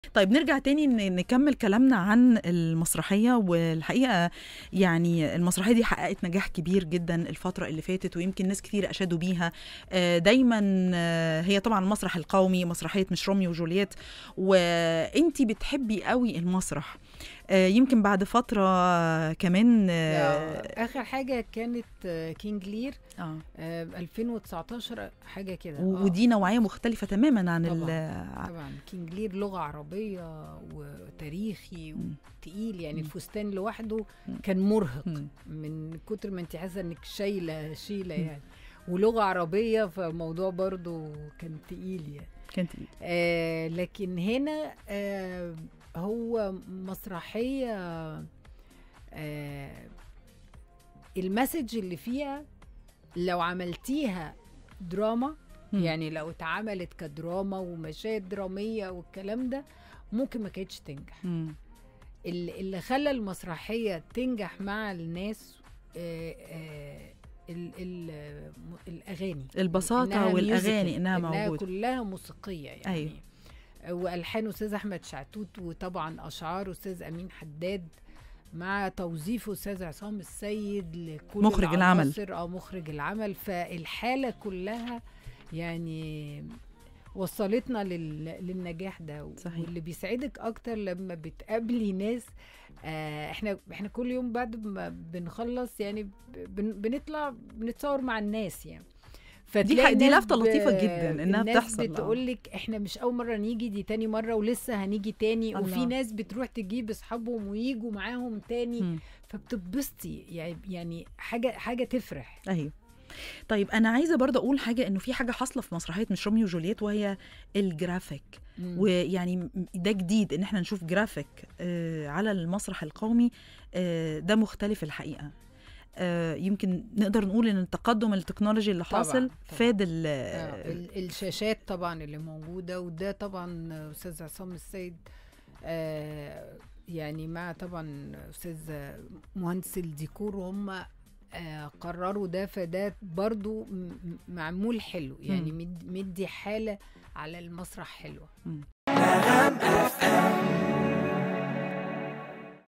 طيب نرجع تاني ن- نكمل كلامنا عن المسرحية والحقيقة يعني المسرحية دي حققت نجاح كبير جدا الفترة اللي فاتت ويمكن ناس كتير أشادوا بيها آه، دايما آه، هي طبعا المسرح القومي مسرحية مش روميو وجولييت وانتي بتحبي قوي المسرح آه، يمكن بعد فترة كمان آه، اخر حاجه كانت آه، كينج لير آه. آه، 2019 حاجه كده و- آه. ودي نوعية مختلفة تماما عن ال طبعا كينج لير لغه عربيه وتاريخي مم. وتقيل يعني مم. الفستان لوحده مم. كان مرهق مم. من كتر ما انت حاسه انك شايله شيله مم. يعني ولغه عربيه فالموضوع برضو كان تقيل يعني كانت آه لكن هنا آه هو مسرحية آه المسج اللي فيها لو عملتيها دراما مم. يعني لو اتعملت كدراما ومشاهد درامية والكلام ده ممكن ما كانتش تنجح مم. اللي اللي خلى المسرحية تنجح مع الناس آه آه ال ال الأغاني البساطة إنها والأغاني musical، إنها موجودة كلها موسيقيه يعني أيوة. والحان استاذ احمد شعتوت وطبعا اشعار استاذ امين حداد مع توظيف استاذ عصام السيد لكل مخرج العمل. العناصر او مخرج العمل فالحاله كلها يعني وصلتنا لل... للنجاح ده صحيح. واللي بيسعدك اكتر لما بتقابلي ناس آه احنا احنا كل يوم بعد ما بنخلص يعني بن... بنطلع بنتصور مع الناس يعني فتلاقي ح- دي ناس لفتة لطيفة جداً إنها الناس بتحصل، آه. بتقول لك احنا مش اول مره نيجي دي تاني مره ولسه هنيجي تاني الله. وفي ناس بتروح تجيب اصحابهم ويجوا معاهم تاني مم. فبتبسطي يعني يعني حاجه حاجه تفرح ايوه طيب انا عايزه برضه اقول حاجه انه في حاجه حاصله في مسرحيه مش روميو وجولييت وهي الجرافيك مم. ويعني م- ده جديد ان احنا نشوف جرافيك آه على المسرح القومي آه ده مختلف الحقيقه آه يمكن نقدر نقول ان التقدم التكنولوجي اللي طبعاً، حاصل طبعاً. فاد ال آه، ال- الشاشات طبعا اللي موجوده وده طبعا استاذ عصام السيد آه يعني مع طبعا استاذ مهندس الديكور وهم آه قرروا ده فده برضو م- م- معمول حلو يعني مم. مد- مدي حاله على المسرح حلوه مم.